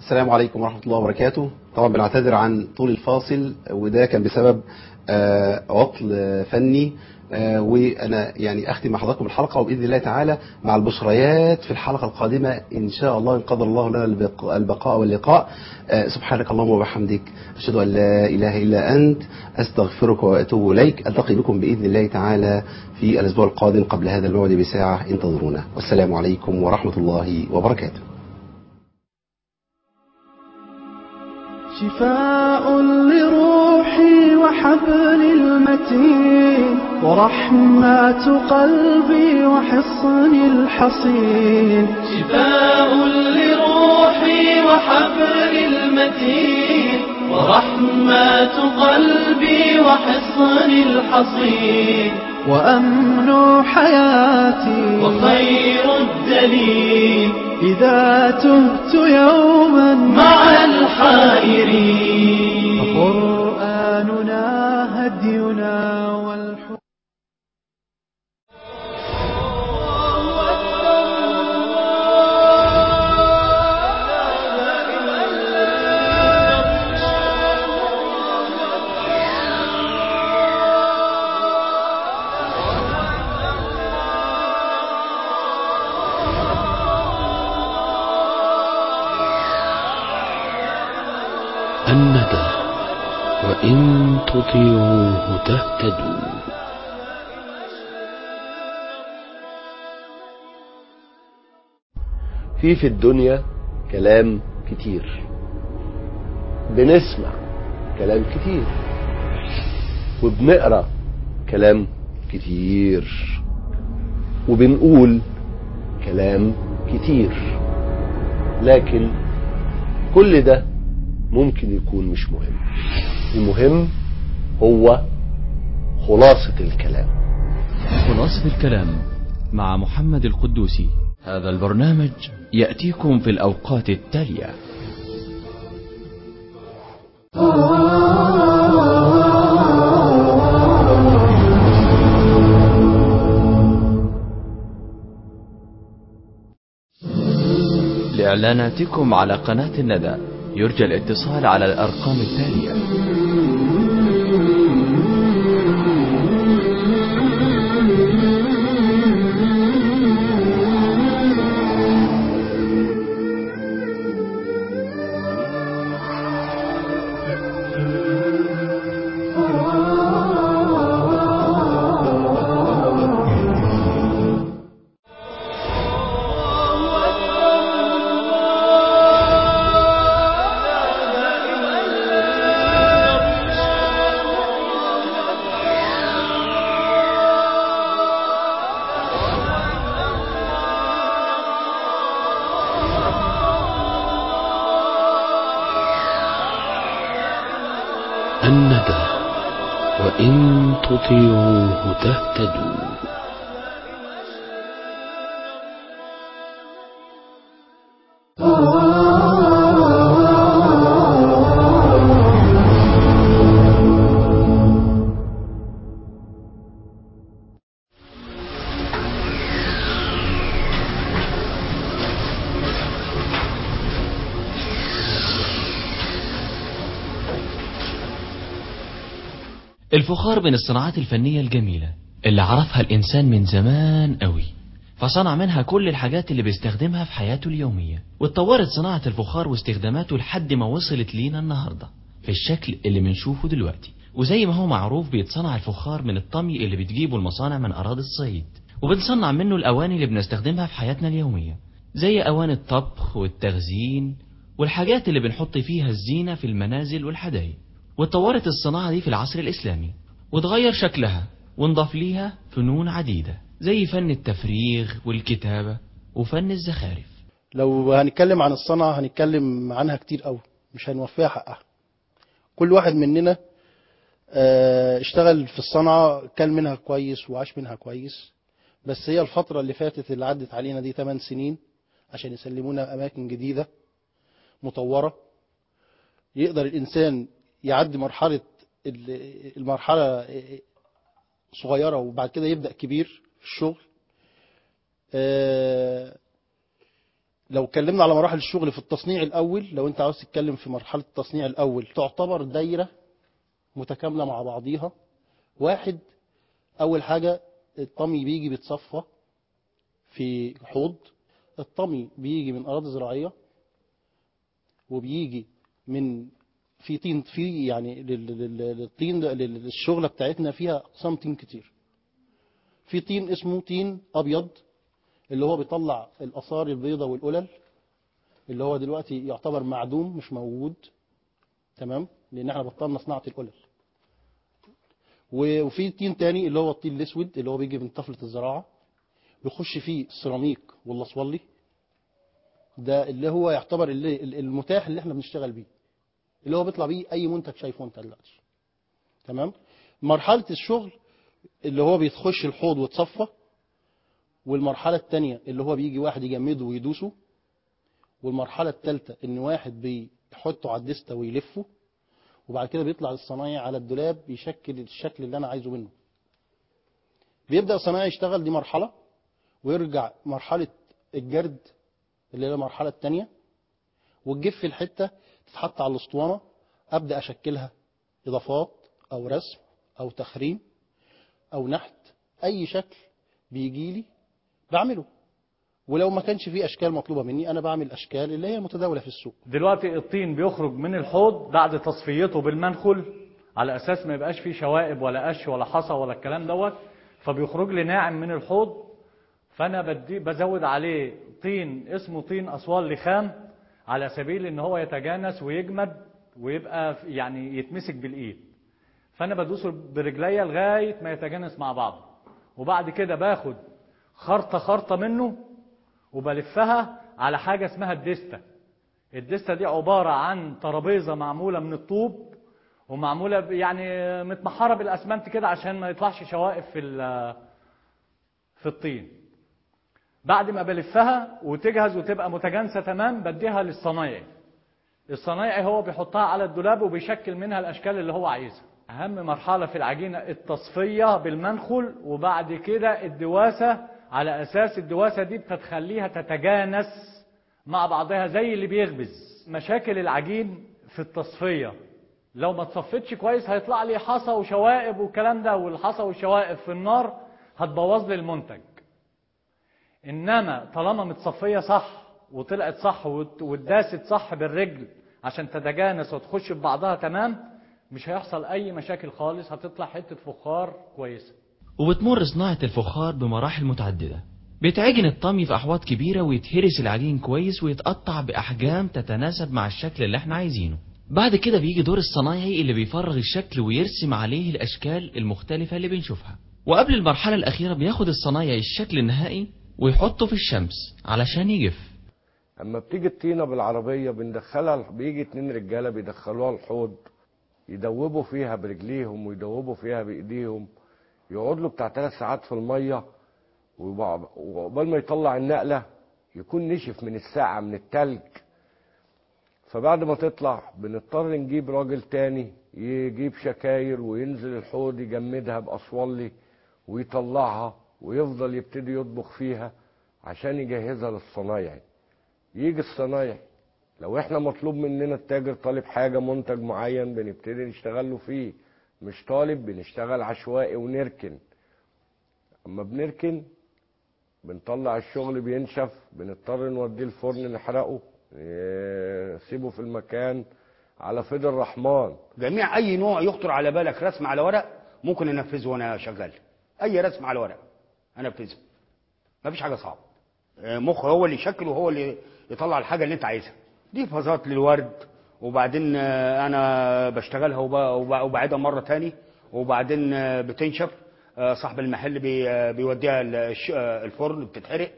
السلام عليكم ورحمة الله وبركاته طبعا بنعتذر عن طول الفاصل وده كان بسبب آه، عطل آه، فني آه، وانا يعني اختم مع حضراتكم الحلقه وباذن الله تعالى مع البشريات في الحلقه القادمه ان شاء الله ان قدر الله لنا البق- البقاء واللقاء آه، سبحانك اللهم وبحمدك اشهد ان لا اله الا انت استغفرك واتوب اليك التقي بكم باذن الله تعالى في الاسبوع القادم قبل هذا الموعد بساعه انتظرونا والسلام عليكم ورحمه الله وبركاته شفاء لروحي وحبل المتين ورحمة قلبي وحصن الحصين شفاء لروحي وحبل المتين ورحمة قلبي وحصن الحصين وأمن حياتي وخير الدليل إذا تهت يوما مع الحائرين فقرآننا هدينا والحب الندى وإن تطيعوه تهتدوا في في الدنيا كلام كتير بنسمع كلام كتير وبنقرا كلام كتير وبنقول كلام كتير لكن كل ده ممكن يكون مش مهم المهم هو خلاصة الكلام خلاصة الكلام مع محمد القدوسي هذا البرنامج يأتيكم في الأوقات التالية لإعلاناتكم على قناة الندى يرجى الاتصال على الأرقام التالية الندى وإن تطيعوه تهتدوا الفخار من الصناعات الفنية الجميلة اللي عرفها الإنسان من زمان قوي فصنع منها كل الحاجات اللي بيستخدمها في حياته اليومية واتطورت صناعة الفخار واستخداماته لحد ما وصلت لينا النهاردة في الشكل اللي بنشوفه دلوقتي وزي ما هو معروف بيتصنع الفخار من الطمي اللي بتجيبه المصانع من أراضي الصعيد وبنصنع منه الأواني اللي بنستخدمها في حياتنا اليومية زي أواني الطبخ والتخزين والحاجات اللي بنحط فيها الزينة في المنازل والحدائق واتطورت الصناعة دي في العصر الإسلامي وتغير شكلها ونضاف ليها فنون عديدة زي فن التفريغ والكتابة وفن الزخارف لو هنتكلم عن الصنعة هنتكلم عنها كتير قوي مش هنوفيها حقها كل واحد مننا آه، اشتغل في الصنعة كان منها كويس وعاش منها كويس بس هي الفترة اللي فاتت اللي عدت علينا دي 8 سنين عشان يسلمونا أماكن جديدة مطورة يقدر الإنسان يعدي مرحلة ال- المرحلة صغيرة وبعد كده يبدأ كبير في الشغل آه، لو اتكلمنا على مراحل الشغل في التصنيع الاول لو انت عاوز تتكلم في مرحله التصنيع الاول تعتبر دايره متكامله مع بعضيها واحد اول حاجه الطمي بيجي بيتصفى في حوض الطمي بيجي من اراضي زراعيه وبيجي من في طين في يعني لل- لل- للطين لل- للشغله بتاعتنا فيها اقسام طين كتير في طين اسمه طين ابيض اللي هو بيطلع الاثار البيضاء والقلل اللي هو دلوقتي يعتبر معدوم مش موجود تمام لان احنا بطلنا صناعه القلل و- وفي طين تاني اللي هو الطين الاسود اللي هو بيجي من طفله الزراعه بيخش فيه السيراميك والاصولي ده اللي هو يعتبر اللي المتاح اللي احنا بنشتغل بيه اللي هو بيطلع بيه اي منتج شايفه انت دلوقتي تمام مرحله الشغل اللي هو بيتخش الحوض ويتصفى والمرحله الثانيه اللي هو بيجي واحد يجمده ويدوسه والمرحله الثالثه ان واحد بيحطه على الدستة ويلفه وبعد كده بيطلع الصنايعي على الدولاب بيشكل الشكل اللي انا عايزه منه بيبدا الصنايعي يشتغل دي مرحله ويرجع مرحله الجرد اللي هي المرحله الثانيه وتجف الحته تتحط على الاسطوانه ابدا اشكلها اضافات او رسم او تخريم او نحت اي شكل بيجي لي بعمله ولو ما كانش فيه اشكال مطلوبه مني انا بعمل اشكال اللي هي متداوله في السوق دلوقتي الطين بيخرج من الحوض بعد تصفيته بالمنخل على اساس ما يبقاش فيه شوائب ولا قش ولا حصى ولا الكلام دوت فبيخرج لي ناعم من الحوض فانا بدي بزود عليه طين اسمه طين اسوان لخام على سبيل ان هو يتجانس ويجمد ويبقى في- يعني يتمسك بالايد فانا بدوسه برجليا لغايه ما يتجانس مع بعضه وبعد كده باخد خرطه خرطه منه وبلفها على حاجه اسمها الدستة الدستة دي عبارة عن ترابيزة معمولة من الطوب ومعمولة ب- يعني متمحرة بالأسمنت كده عشان ما يطلعش شوائب في ال- في الطين بعد ما بلفها وتجهز وتبقى متجانسة تمام بديها للصنايعي الصنايعي هو بيحطها على الدولاب وبيشكل منها الأشكال اللي هو عايزها أهم مرحلة في العجينة التصفية بالمنخل وبعد كده الدواسة على أساس الدواسة دي بتخليها تتجانس مع بعضها زي اللي بيخبز مشاكل العجين في التصفية لو ما تصفتش كويس هيطلع لي حصى وشوائب والكلام ده والحصى والشوائب في النار هتبوظ لي المنتج انما طالما متصفيه صح وطلعت صح وات- واتداست صح بالرجل عشان تتجانس وتخش في بعضها تمام مش هيحصل اي مشاكل خالص هتطلع حته فخار كويسه وبتمر صناعة الفخار بمراحل متعددة بيتعجن الطمي في أحواض كبيرة ويتهرس العجين كويس ويتقطع بأحجام تتناسب مع الشكل اللي احنا عايزينه بعد كده بيجي دور الصنايعي اللي بيفرغ الشكل ويرسم عليه الأشكال المختلفة اللي بنشوفها وقبل المرحلة الأخيرة بياخد الصنايعي الشكل النهائي ويحطه في الشمس علشان يجف اما بتيجي الطينه بالعربيه بندخلها بيجي اتنين رجاله بيدخلوها الحوض يدوبوا فيها برجليهم ويدوبوا فيها بايديهم يقعد له بتاع ثلاث ساعات في الميه وبع- وعقبال ما يطلع النقله يكون نشف من الساعه من التلج فبعد ما تطلع بنضطر نجيب راجل تاني يجيب شكاير وينزل الحوض يجمدها بأصولي ويطلعها ويفضل يبتدي يطبخ فيها عشان يجهزها للصنايعي يجي الصنايعي لو احنا مطلوب مننا التاجر طالب حاجة منتج معين بنبتدي نشتغل له فيه مش طالب بنشتغل عشوائي ونركن اما بنركن بنطلع الشغل بينشف بنضطر نوديه الفرن نحرقه نسيبه في المكان على فيد الرحمن جميع اي نوع يخطر على بالك رسم على ورق ممكن انفذه وانا شغال اي رسم على ورق انفذه مفيش حاجه صعبه آه، مخ هو اللي يشكل وهو اللي يطلع الحاجه اللي انت عايزها دي فازات للورد وبعدين آه، انا بشتغلها وب- وب- وبعيدها مره تاني وبعدين آه، بتنشف آه، صاحب المحل بي- آه، بيوديها ال- الش- آه، الفرن بتتحرق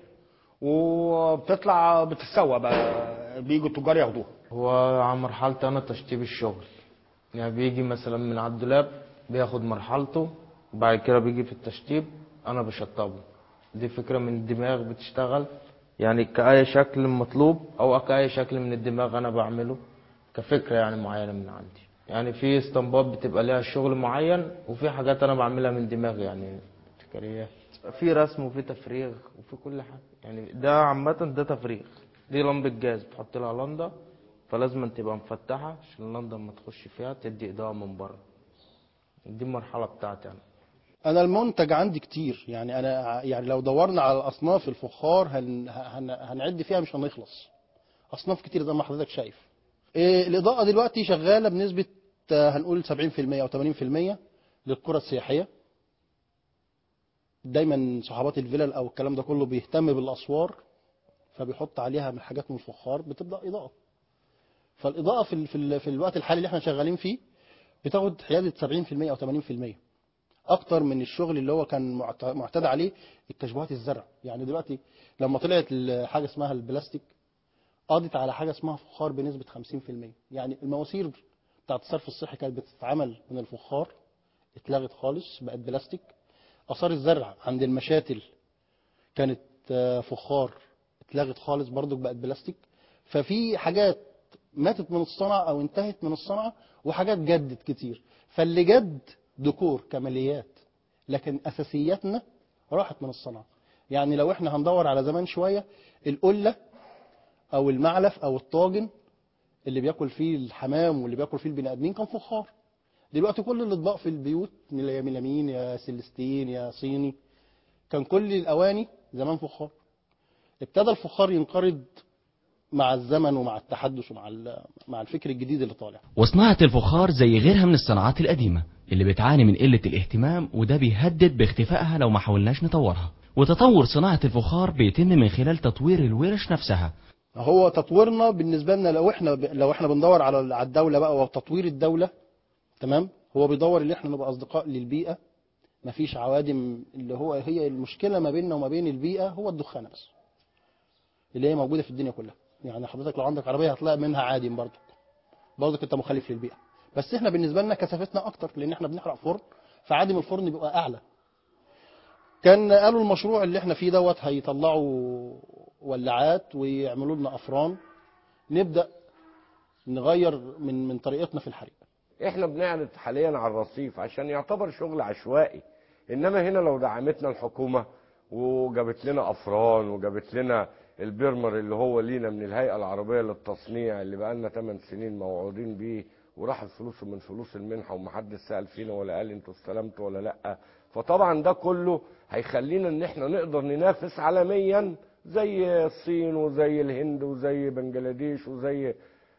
وبتطلع بتتسوى بقى بيجوا التجار ياخدوها هو عن مرحلتي انا تشطيب الشغل يعني بيجي مثلا من على الدولاب بياخد مرحلته وبعد كده بيجي في التشطيب انا بشطبه دي فكرة من الدماغ بتشتغل يعني كأي شكل مطلوب او كأي شكل من الدماغ انا بعمله كفكرة يعني معينة من عندي يعني في اسطمبات بتبقى ليها شغل معين وفي حاجات انا بعملها من دماغي يعني ابتكاريات في رسم وفي تفريغ وفي كل حاجة يعني ده عامة ده تفريغ دي لمبة جاز بتحط لها لندا فلازم تبقى مفتحة عشان اللندا لما تخش فيها تدي إضاءة من بره دي المرحلة بتاعتي أنا انا المنتج عندي كتير يعني انا ع- يعني لو دورنا على الاصناف الفخار هن هن هنعد فيها مش هنخلص اصناف كتير زي ما حضرتك شايف إيه الاضاءه دلوقتي شغاله بنسبه آه، هنقول 70% او 80% للقرى السياحيه دايما صحابات الفلل او الكلام ده كله بيهتم بالاسوار فبيحط عليها من حاجات من الفخار بتبدا اضاءه فالاضاءه في ال- في, ال- في الوقت الحالي اللي احنا شغالين فيه بتاخد حياده 70% او 80% اكتر من الشغل اللي هو كان معت- معتاد عليه التشبيهات الزرع يعني دلوقتي لما طلعت ال- حاجه اسمها البلاستيك قضت على حاجه اسمها فخار بنسبه 50% يعني المواسير بتاعت الصرف الصحي كانت بتتعمل من الفخار اتلغت خالص بقت بلاستيك اثار الزرع عند المشاتل كانت آه، فخار اتلغت خالص برضو بقت بلاستيك ففي حاجات ماتت من الصنعة او انتهت من الصنعة وحاجات جدت كتير فاللي جد ديكور كماليات لكن اساسياتنا راحت من الصنعة يعني لو احنا هندور على زمان شوية القلة او المعلف او الطاجن اللي بياكل فيه الحمام واللي بياكل فيه البني ادمين كان فخار دلوقتي كل الاطباق في البيوت يا ميلامين يا سيلستين يا صيني كان كل الاواني زمان فخار ابتدى الفخار ينقرض مع الزمن ومع التحدث ومع ال- مع الفكر الجديد اللي طالع وصناعة الفخار زي غيرها من الصناعات القديمة اللي بتعاني من قلة الاهتمام وده بيهدد باختفائها لو ما حاولناش نطورها وتطور صناعة الفخار بيتم من خلال تطوير الورش نفسها هو تطويرنا بالنسبه لنا لو احنا لو احنا بندور على على الدوله بقى وتطوير الدوله تمام هو بيدور ان احنا نبقى اصدقاء للبيئه مفيش عوادم اللي هو هي المشكله ما بيننا وما بين البيئه هو الدخانه بس اللي هي موجوده في الدنيا كلها يعني حضرتك لو عندك عربيه هتلاقي منها عادم برضك برضك انت مخالف للبيئه بس احنا بالنسبه لنا كثافتنا اكتر لان احنا بنحرق فرن فعادم الفرن بيبقى اعلى كان قالوا المشروع اللي احنا فيه دوت هيطلعوا ولاعات ويعملوا لنا افران نبدا نغير من من طريقتنا في الحريق احنا بنعرض حاليا على الرصيف عشان يعتبر شغل عشوائي انما هنا لو دعمتنا الحكومه وجابت لنا افران وجابت لنا البرمر اللي هو لينا من الهيئه العربيه للتصنيع اللي بقى لنا 8 سنين موعودين بيه وراحت فلوسه من فلوس المنحه ومحدش سال فينا ولا قال انتوا استلمتوا ولا لا فطبعا ده كله هيخلينا ان احنا نقدر ننافس عالميا زي الصين وزي الهند وزي بنجلاديش وزي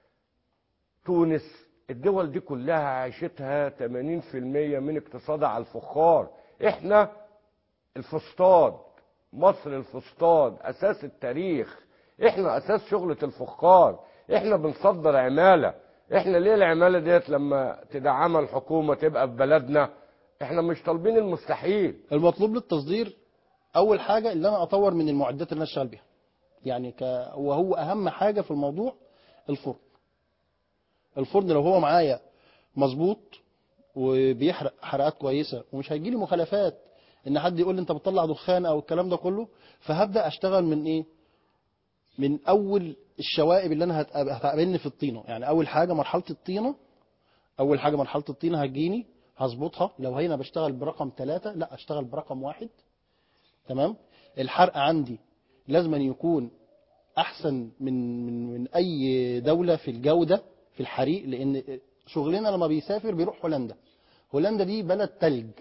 تونس الدول دي كلها عيشتها 80% من اقتصادها على الفخار احنا الفسطاط مصر الفسطاط اساس التاريخ احنا اساس شغلة الفخار احنا بنصدر عمالة احنا ليه العمالة ديت لما تدعمها الحكومة تبقى في بلدنا احنا مش طالبين المستحيل المطلوب للتصدير اول حاجه اللي انا اطور من المعدات اللي انا اشتغل بيها يعني ك... وهو اهم حاجه في الموضوع الفرن الفرن لو هو معايا مظبوط وبيحرق حرقات كويسه ومش هيجي لي مخالفات ان حد يقول لي انت بتطلع دخان او الكلام ده كله فهبدا اشتغل من ايه من اول الشوائب اللي انا هت- هتقابلني في الطينه يعني اول حاجه مرحله الطينه اول حاجه مرحله الطينه هتجيني هظبطها لو هنا بشتغل برقم ثلاثة لا اشتغل برقم واحد تمام الحرق عندي لازم أن يكون احسن من من من اي دوله في الجوده في الحريق لان شغلنا لما بيسافر بيروح هولندا هولندا دي بلد تلج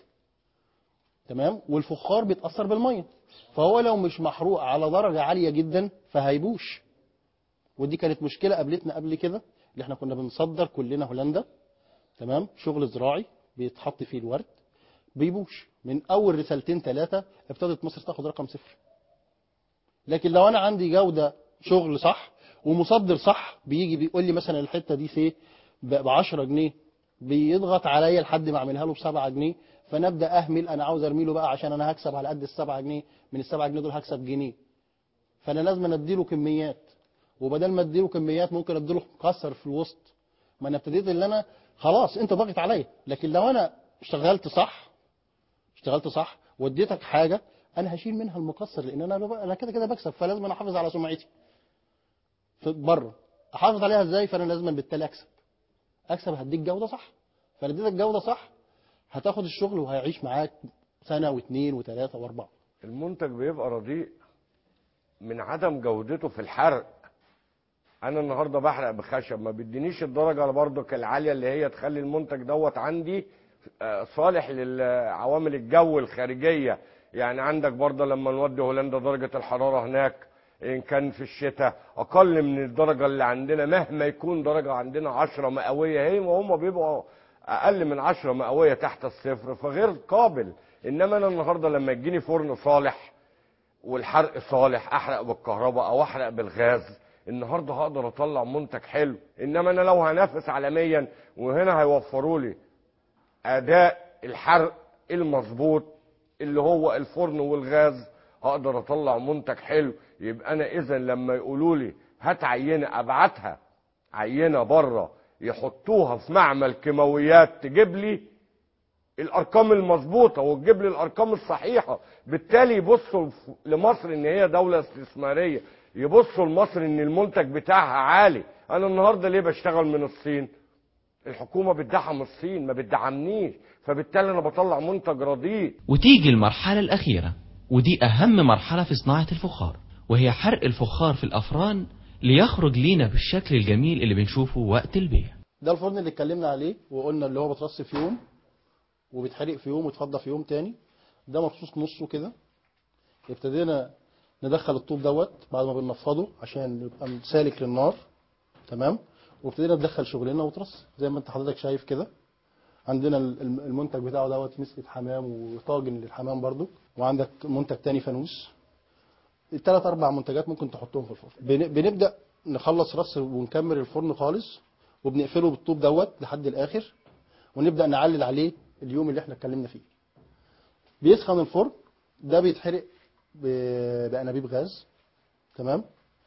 تمام والفخار بيتاثر بالميه فهو لو مش محروق على درجه عاليه جدا فهيبوش ودي كانت مشكله قابلتنا قبل كده اللي احنا كنا بنصدر كلنا هولندا تمام شغل زراعي بيتحط فيه الورد بيبوش من اول رسالتين ثلاثه ابتدت مصر تاخد رقم صفر لكن لو انا عندي جوده شغل صح ومصدر صح بيجي بيقول لي مثلا الحته دي سي ب 10 جنيه بيضغط عليا لحد ما اعملها له ب 7 جنيه فنبدا اهمل انا عاوز ارمي له بقى عشان انا هكسب على قد ال 7 جنيه من ال 7 جنيه دول هكسب جنيه فانا لازم اديله كميات وبدل ما اديله كميات ممكن اديله مكسر في الوسط ما انا ابتديت اللي انا خلاص انت ضاغط عليا لكن لو انا اشتغلت صح اشتغلت صح واديتك حاجه انا هشيل منها المكسر لان انا ببقى انا كده كده بكسب فلازم انا احافظ على سمعتي في بره احافظ عليها ازاي فانا لازم بالتالي اكسب اكسب هديك جوده صح فانا اديتك جوده صح هتاخد الشغل وهيعيش معاك سنه واثنين وثلاثه واربعه المنتج بيبقى رديء من عدم جودته في الحرق انا النهارده بحرق بخشب ما بيدينيش الدرجه برضه العاليه اللي هي تخلي المنتج دوت عندي آه، صالح للعوامل الجو الخارجيه يعني عندك برضه لما نودي هولندا درجه الحراره هناك ان كان في الشتاء اقل من الدرجه اللي عندنا مهما يكون درجه عندنا 10 مئويه هي وهم بيبقوا اقل من 10 مئويه تحت الصفر فغير قابل انما انا النهارده لما يجيني فرن صالح والحرق صالح احرق بالكهرباء او احرق بالغاز النهارده هقدر اطلع منتج حلو انما انا لو هنافس عالميا وهنا هيوفروا لي اداء الحرق المظبوط اللي هو الفرن والغاز هقدر اطلع منتج حلو يبقى انا اذا لما يقولوا لي هات عينه ابعتها عينه بره يحطوها في معمل كيماويات تجيب لي الارقام المظبوطه وتجيب لي الارقام الصحيحه بالتالي يبصوا لمصر ان هي دوله استثماريه يبصوا لمصر ان المنتج بتاعها عالي انا النهارده ليه بشتغل من الصين الحكومه بتدعم الصين ما بتدعمنيش فبالتالي انا بطلع منتج رديء وتيجي المرحلة الأخيرة ودي أهم مرحلة في صناعة الفخار وهي حرق الفخار في الأفران ليخرج لينا بالشكل الجميل اللي بنشوفه وقت البيع ده الفرن اللي اتكلمنا عليه وقلنا اللي هو بترص في يوم وبيتحرق في يوم ويتفضى في يوم تاني ده مرصوص نصه كده ابتدينا ندخل الطوب دوت بعد ما بننفضه عشان يبقى سالك للنار تمام وابتدينا ندخل شغلنا وترص زي ما انت حضرتك شايف كده عندنا الم- المنتج بتاعه دوت مسكة حمام وطاجن للحمام برضو وعندك منتج تاني فانوس الثلاث اربع منتجات ممكن تحطهم في الفرن بن- بنبدا نخلص رص ونكمل الفرن خالص وبنقفله بالطوب دوت لحد الاخر ونبدا نعلل عليه اليوم اللي احنا اتكلمنا فيه بيسخن الفرن ده بيتحرق ب- بانابيب غاز تمام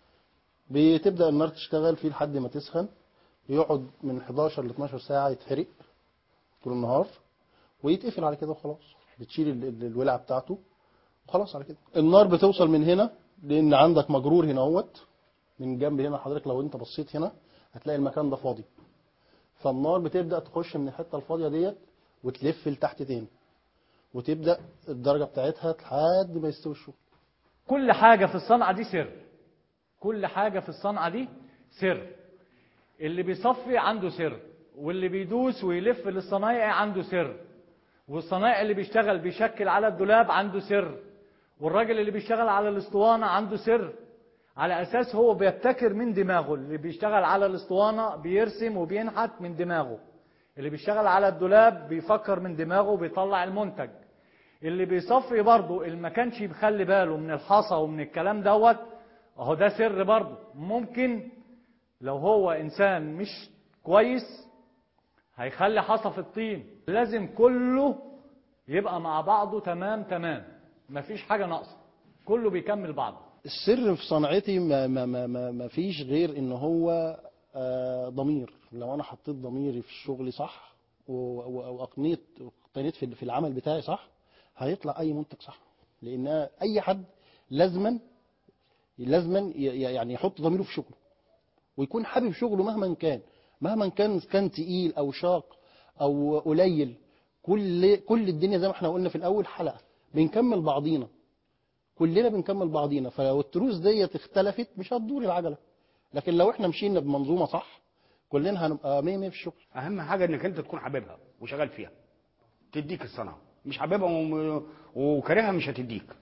بتبدا النار تشتغل فيه لحد ما تسخن يقعد من 11 ل 12 ساعه يتحرق طول النهار ويتقفل على كده وخلاص بتشيل ال- ال- الولعه بتاعته وخلاص على كده النار بتوصل من هنا لان عندك مجرور هنا اهوت من جنب هنا حضرتك لو انت بصيت هنا هتلاقي المكان ده فاضي فالنار بتبدا تخش من الحته الفاضيه ديت وتلف لتحت تاني وتبدا الدرجه بتاعتها لحد ما يستوي الشغل كل حاجة في الصنعة دي سر كل حاجة في الصنعة دي سر اللي بيصفي عنده سر واللي بيدوس ويلف للصنايع عنده سر والصنايع اللي بيشتغل بيشكل على الدولاب عنده سر والراجل اللي بيشتغل على الاسطوانة عنده سر على اساس هو بيبتكر من دماغه اللي بيشتغل على الاسطوانة بيرسم وبينحت من دماغه اللي بيشتغل على الدولاب بيفكر من دماغه وبيطلع المنتج اللي بيصفي برضه اللي ما كانش بيخلي باله من الحصى ومن الكلام دوت اهو ده سر برضه ممكن لو هو انسان مش كويس هيخلي حصى في الطين لازم كله يبقى مع بعضه تمام تمام مفيش حاجه ناقصه كله بيكمل بعضه السر في صنعتي ما, ما, ما, ما, ما فيش غير ان هو آه، ضمير لو انا حطيت ضميري في الشغل صح و- و- واقنيت اقتنيت في في العمل بتاعي صح هيطلع اي منتج صح لان اي حد لازما لازما ي- ي- يعني يحط ضميره في شغله ويكون حابب شغله مهما كان مهما كان كان تقيل او شاق او قليل كل كل الدنيا زي ما احنا قلنا في الاول حلقه بنكمل بعضينا كلنا بنكمل بعضينا فلو التروس ديت اختلفت مش هتدور العجله لكن لو احنا مشينا بمنظومه صح كلنا هنبقى 100 100 في الشغل اهم حاجه انك انت تكون حاببها وشغال فيها تديك الصنعه مش حاببها وم- وكارهها مش هتديك